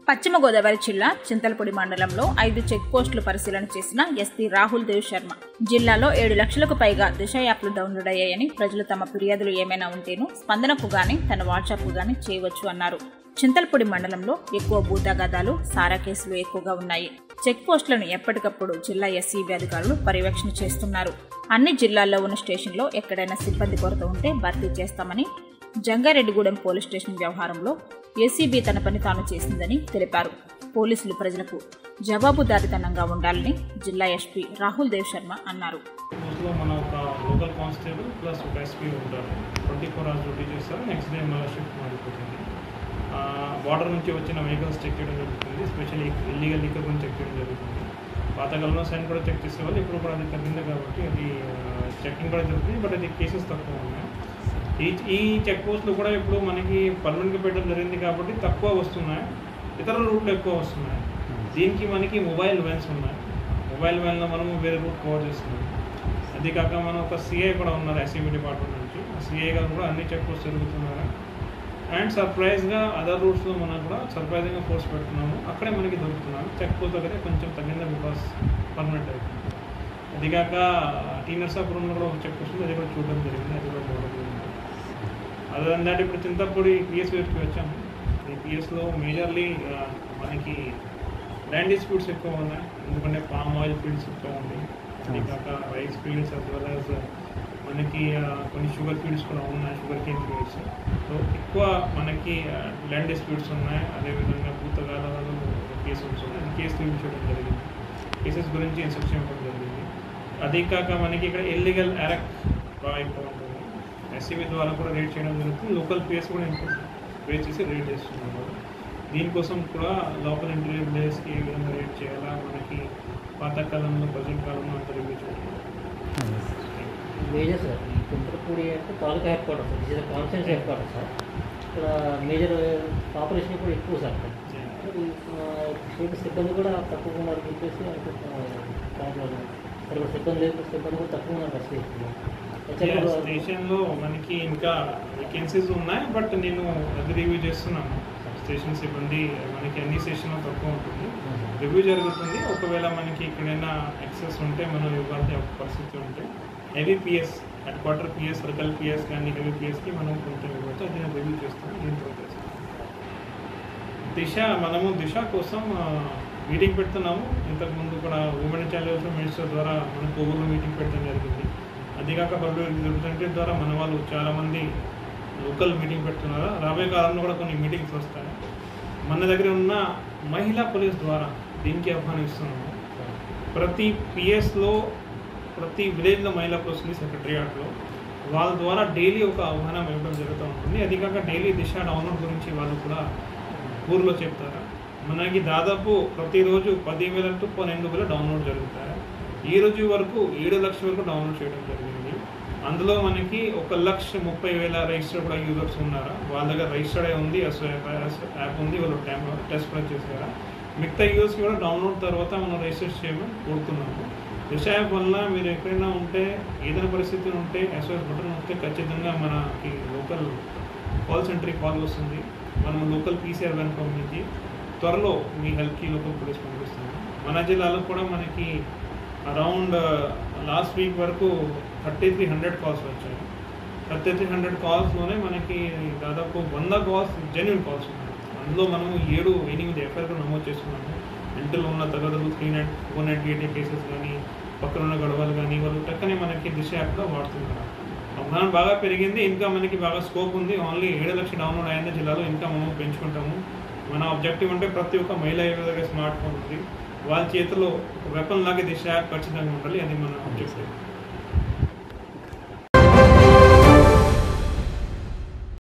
పశ్చిమ గోదావరి జిల్లా చింతలపూడి మండలంలో ఐదు చెక్ పోస్టులు పరిశీలన చేసిన ఎస్పీ రాహుల్ దేవ్ శర్మ జిల్లాలో ఏడు లక్షలకు పైగా దిశ యాప్లు డౌన్లోడ్ అయ్యాయని ప్రజలు తమ ఫిర్యాదులు ఏమైనా ఉంటేనూ స్పందనకు గాని తన వాట్సాప్ గాని చేయవచ్చు అన్నారు చింతలపూడి మండలంలో ఎక్కువ భూతగాదాలు సారా కేసులు ఎక్కువగా ఉన్నాయి చెక్ పోస్టులను ఎప్పటికప్పుడు జిల్లా ఎస్సీబీ అధికారులు పర్యవేక్షణ చేస్తున్నారు అన్ని జిల్లాల్లో ఉన్న స్టేషన్లో ఎక్కడైనా సిబ్బంది కొరత ఉంటే భర్తీ చేస్తామని జంగారెడ్డిగూడెం పోలీస్ స్టేషన్ వ్యవహారంలో ఏసీబీ తన పని తాను చేసిందని తెలిపారు పోలీసులు ప్రజలకు జవాబుదారీతనంగా ఉండాలని జిల్లా ఎస్పీ రాహుల్ దేవ్ శర్మ అన్నారు రోజులో మన ఒక లోకల్ కానిస్టేబుల్ ప్లస్ ఒక ఎస్పీ ఉంటారు ట్వంటీ ఫోర్ అవర్స్ డ్యూటీ చేస్తారు నెక్స్ట్ డే మళ్ళీ షిఫ్ట్ మారిపోతుంది బార్డర్ నుంచి వచ్చిన వెహికల్స్ చెక్ చేయడం జరుగుతుంది స్పెషల్లీ ఇల్లీగల్ లీకర్ గురించి చెక్ చేయడం జరుగుతుంది పాతకాలంలో సైన్ కూడా చెక్ చేసేవాళ్ళు ఇప్పుడు కూడా అది తగ్గింది కాబట్టి అది చెకింగ్ కూడా జరుగుతుంది బట్ అది కేసెస్ తక్కువ ఉన్నాయి ఈ ఈ చెక్ పోస్టులు కూడా ఇప్పుడు మనకి పర్మనెంట్గా పెట్టడం జరిగింది కాబట్టి తక్కువ వస్తున్నాయి ఇతర రూట్లు ఎక్కువ వస్తున్నాయి దీనికి మనకి మొబైల్ వ్యాన్స్ ఉన్నాయి మొబైల్ వ్యాన్లో మనము వేరే రూట్ కవర్ చేస్తున్నాం అది కాక మనం ఒక సిఐ కూడా ఉన్నారు ఎస్సీబీ డిపార్ట్మెంట్ నుంచి ఆ సిఐ గారు కూడా అన్ని చెక్ పోస్ట్ జరుగుతున్నారు అండ్ సర్ప్రైజ్గా అదర్ రూట్స్లో మనం కూడా సర్ప్రైజింగ్గా ఫోర్స్ పెడుతున్నాము అక్కడే మనకి దొరుకుతున్నాము చెక్ పోస్ట్ దగ్గరే కొంచెం తగ్గింది బికాస్ పర్మనెంట్ అయిపోయింది అది కాక టీ నర్సాపురంలో కూడా ఒక చెక్ పోస్ట్ ఉంది అది కూడా చూడడం జరిగింది అది కూడా బాగా జరిగింది అదే దాంట్ ఇప్పుడు చింతపూడి పిఎస్ వైపుకి వచ్చాము ఈ పిఎస్లో మేజర్లీ మనకి ల్యాండ్ డిస్ప్యూట్స్ ఎక్కువ ఉన్నాయి ఎందుకంటే పామ్ ఆయిల్ ఫీల్డ్స్ ఎక్కువ ఉన్నాయి అది కాక rice fields as well as మనకి ఆ, కొన్ని షుగర్ ఫీల్డ్స్ కూడా ఉన్నాయి షుగర్ కేన్ ఫీల్డ్స్ సో ఎక్కువ మనకి ల్యాండ్ డిస్ప్యూట్స్ ఉన్నాయి అదేవిధంగా భూతగాలలో కేసెస్ ఉన్నాయి అది కేసు రివ్యూ చేయడం జరిగింది కేసెస్ గురించి ఇన్స్ట్రక్షన్ ఇవ్వడం జరిగింది అదే కాక మనకి ఇక్కడ ఇల్లీగల్ అరెక్ట్ బాగా ఎక్కువ ఉంటుంది ఎస్సీబీ ద్వారా కూడా రేట్ చేయడం జరుగుతుంది లోకల్ పిఎస్ కూడా ఇంకో రేట్ చేసి రేట్ చేస్తున్నారు దీనికోసం కూడా లోకల్ ఇంటీరియర్ ప్లేస్కి ఏ విధంగా రేట్ చేయాలా మనకి పాతకాలంలో ప్రజెంట్ కాలంలో అంత రివ్యూ చేయడం మేజర్ సార్ ఈ కుంటరపూడి అంటే తాలూకా హెడ్ క్వార్టర్ సార్ ఇది కాన్ఫరెన్స్ హెడ్ క్వార్టర్ సార్ ఇక్కడ మేజర్ పాపులేషన్ కూడా ఎక్కువ సార్ ఇక్కడ. మరి, ఆ, స్టేట్ సిబ్బంది కూడా తక్కువ ఉన్నారు చెప్పేసి అనుకుంటున్నాను ప్రాబ్లం ఇక్కడ సిబ్బంది లేదు సిబ్బంది కూడా తక్కువ ఉన్నారు బస్ స్టేషన్లో స్టేషన్లో మనకి ఇంకా వేకెన్సీస్ ఉన్నాయి బట్ నేను అది రివ్యూ చేస్తున్నాను స్టేషన్ సిబ్బంది మనకి అన్ని స్టేషన్లో తక్కువ ఉంటుంది రివ్యూ జరుగుతుంది ఒకవేళ మనకి ఎక్కడైనా ఎక్సెస్ ఉంటే మనం ఇవ్వాల్సిన ఒక పరిస్థితి ఉంటే heavy PS head quarter PS circle PS కానీ హెవీ పిఎస్కి మనం కొంచెం ఇవ్వచ్చు అది నేను రివ్యూ చేస్తాను దీని ప్రోగ్రెస్ దిశ మనము దిశ కోసం మీటింగ్ పెడుతున్నాము ఇంతకుముందు కూడా ఉమెన్ చైల్డ్ మినిస్టర్ ద్వారా మన కోవూరులో మీటింగ్ పెట్టడం జరిగింది అదికాక పబ్లిక్ రిప్రజెంటేటివ్ ద్వారా మన వాళ్ళు చాలామంది లోకల్ మీటింగ్ పెడుతున్నారు రాబోయే కాలంలో కూడా కొన్ని మీటింగ్స్ వస్తాయి మన దగ్గర ఉన్న మహిళా పోలీస్ ద్వారా దీనికి ఆహ్వానిస్తున్నాము ప్రతి పిఎస్లో ప్రతి విలేజ్లో మహిళా పోలీస్ ఉంది సెక్రటరియాట్లో వాళ్ళ ద్వారా డైలీ ఒక ఆహ్వానం ఇవ్వడం జరుగుతూ ఉంటుంది అది కాక డైలీ దిశ డౌన్లోడ్ గురించి వాళ్ళు కూడా ఊర్లో చెప్తారు మనకి దాదాపు ప్రతిరోజు పదివేల టు పన్నెండు వేల డౌన్లోడ్ జరుగుతాయి ఈ రోజు వరకు ఏడు లక్షల వరకు డౌన్లోడ్ చేయడం జరిగింది అందులో మనకి ఒక లక్ష ముప్పై వేల రిజిస్టర్ కూడా యూజర్స్ ఉన్నారు వాళ్ళ దగ్గర రిజిస్టర్డ్ అయి ఉంది యాప్ ఉంది వాళ్ళు టైం టెస్ట్ కూడా చేశారు మిగతా యూజర్స్ కూడా డౌన్లోడ్ తర్వాత మనం రిజిస్టర్ చేయమని కోరుతున్నాము దిశ యాప్ వల్ల మీరు ఎక్కడైనా ఉంటే ఏదైనా పరిస్థితి ఉంటే ఎస్ఓఎస్ బటన్ వస్తే ఖచ్చితంగా మనకి లోకల్ కాల్ సెంటర్కి కాల్ వస్తుంది మనం లోకల్ పీసీఆర్ వ్యాన్ పంపించి త్వరలో మీ హెల్ప్కి లోకల్ పోలీస్ పంపిస్తాము మన జిల్లాలో కూడా మనకి అరౌండ్ లాస్ట్ వీక్ వరకు థర్టీ త్రీ హండ్రెడ్ కాల్స్ వచ్చాయి థర్టీ త్రీ హండ్రెడ్ కాల్స్లోనే మనకి దాదాపు వంద కాల్స్ జెన్యున్ కాల్స్ ఉన్నాయి అందులో మనము ఏడు ఎనిమిది ఎఫ్ఐఆర్ నమోదు చేస్తున్నాము ఇంటిలో ఉన్న తగదలు three night four night eighty cases కానీ పక్కన ఉన్న గొడవలు కానీ వాళ్ళు టక్కనే మనకి దిశ యాప్లో వాడుతున్నారు అవగాహన బాగా పెరిగింది ఇంకా మనకి బాగా స్కోప్ ఉంది ఓన్లీ ఏడు లక్షలు డౌన్లోడ్ అయింది జిల్లాలో ఇంకా మనం పెంచుకుంటాము మన ఆబ్జెక్టివ్ అంటే ప్రతి ఒక్క మహిళ దగ్గర స్మార్ట్ ఫోన్ ఉంది వాళ్ళ చేతిలో ఒక వెపన్ లాగా దిశ యాప్ ఖచ్చితంగా ఉండాలి అది మన ఆబ్జెక్టివ్